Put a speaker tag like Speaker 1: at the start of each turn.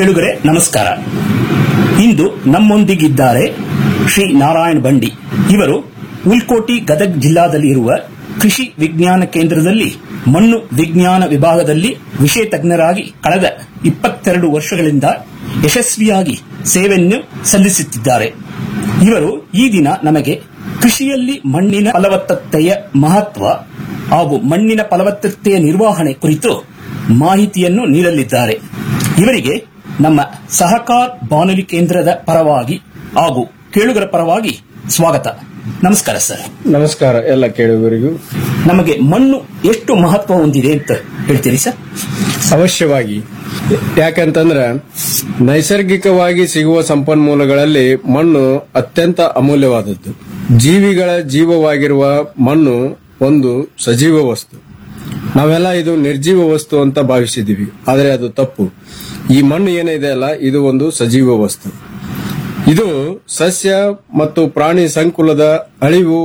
Speaker 1: ಕೆಳುಗರೆ ನಮಸ್ಕಾರ ಇಂದು ನಮ್ಮೊಂದಿಗಿದ್ದಾರೆ ಶ್ರೀ ನಾರಾಯಣ ಬಂಡಿ ಇವರು ಉಲ್ಕೋಟಿ ಗದಗ್ ಜಿಲ್ಲಾದಲ್ಲಿ ಇರುವ ಕೃಷಿ ವಿಜ್ಞಾನ ಕೇಂದ್ರದಲ್ಲಿ ಮಣ್ಣು ವಿಜ್ಞಾನ ವಿಭಾಗದಲ್ಲಿ ವಿಷಯ ತಜ್ಞರಾಗಿ ಕಳೆದ ಇಪ್ಪತ್ತೆರಡು ವರ್ಷಗಳಿಂದ ಯಶಸ್ವಿಯಾಗಿ ಸೇವೆಯನ್ನು ಸಲ್ಲಿಸುತ್ತಿದ್ದಾರೆ ಇವರು ಈ ದಿನ ನಮಗೆ ಕೃಷಿಯಲ್ಲಿ ಮಣ್ಣಿನ ಫಲವತ್ತತೆಯ ಮಹತ್ವ ಹಾಗೂ ಮಣ್ಣಿನ ಫಲವತ್ತತೆಯ ನಿರ್ವಹಣೆ ಕುರಿತು ಮಾಹಿತಿಯನ್ನು ನೀಡಲಿದ್ದಾರೆ ಇವರಿಗೆ ನಮ್ಮ ಸಹಕಾರ ಬಾನುಲಿ ಕೇಂದ್ರದ ಪರವಾಗಿ ಹಾಗೂ ಕೇಳುಗರ ಪರವಾಗಿ ಸ್ವಾಗತ ನಮಸ್ಕಾರ ಸರ್
Speaker 2: ನಮಸ್ಕಾರ ಎಲ್ಲ ಕೇಳುಗರಿಗೂ
Speaker 1: ನಮಗೆ ಮಣ್ಣು ಎಷ್ಟು ಮಹತ್ವ ಹೊಂದಿದೆ ಅಂತ ಹೇಳ್ತೀರಿ ಸರ್
Speaker 2: ಅವಶ್ಯವಾಗಿ ಯಾಕಂತಂದ್ರೆ ನೈಸರ್ಗಿಕವಾಗಿ ಸಿಗುವ ಸಂಪನ್ಮೂಲಗಳಲ್ಲಿ ಮಣ್ಣು ಅತ್ಯಂತ ಅಮೂಲ್ಯವಾದದ್ದು ಜೀವಿಗಳ ಜೀವವಾಗಿರುವ ಮಣ್ಣು ಒಂದು ಸಜೀವ ವಸ್ತು ನಾವೆಲ್ಲ ಇದು ನಿರ್ಜೀವ ವಸ್ತು ಅಂತ ಭಾವಿಸಿದೀವಿ ಆದರೆ ಅದು ತಪ್ಪು ಈ ಮಣ್ಣು ಏನಿದೆ ಅಲ್ಲ ಇದು ಒಂದು ಸಜೀವ ವಸ್ತು ಇದು ಸಸ್ಯ ಮತ್ತು ಪ್ರಾಣಿ ಸಂಕುಲದ ಅಳಿವು